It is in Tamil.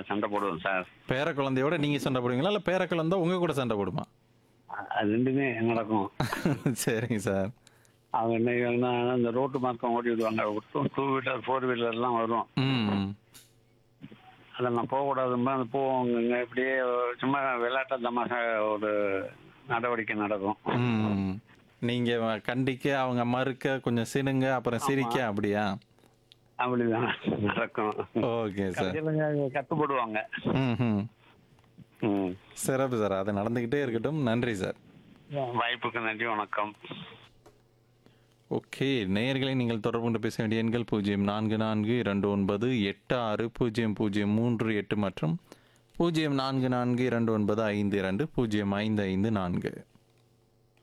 சண்டை போடுவோம் சார் பேர குழந்தையோட நீங்க சண்டை போடுவீங்களா இல்லை பேர குழந்தை உங்க கூட சண்டை போடுமா அ- அது ரெண்டுமே நடக்கும் சரிங்க சார் அவங்க என்ன செய்வாங்கன்னா, இந்த ரோட்டு மார்க்கம் ஓடி விடுவாங்க டூ வீலர் ஃபோர் வீலர்லாம் வரும் ம் அதை நான் போகக்கூடாதுமா அந்த போவாங்க இப்படியே சும்மா விளையாட்ட தமாஷா ஒரு நடவடிக்கை நடக்கும் ம் நீங்க கண்டிக்க அவங்க மறுக்க கொஞ்சம் சினுங்க அப்புறம் சிரிக்க அப்படியா அப்படிதான் நடக்கும் ஓகே சார் கடைசியில கட்டுப்படுவாங்க ம் ம் ம். சிறப்பு சார் அது நடந்துக்கிட்டே இருக்கட்டும் நன்றி சார் வாய்ப்புக்கு நன்றி வணக்கம் ஓகே நேயர்களை நீங்கள் தொடர்பு கொண்டு பேச வேண்டிய எண்கள் பூஜ்ஜியம் நான்கு நான்கு இரண்டு ஒன்பது எட்டு ஆறு பூஜ்ஜியம் பூஜ்ஜியம் மூன்று எட்டு மற்றும் பூஜ்ஜியம் நான்கு நான்கு இரண்டு ஒன்பது ஐந்து இரண்டு பூஜ்ஜியம் ஐந்து ஐந்து நான்கு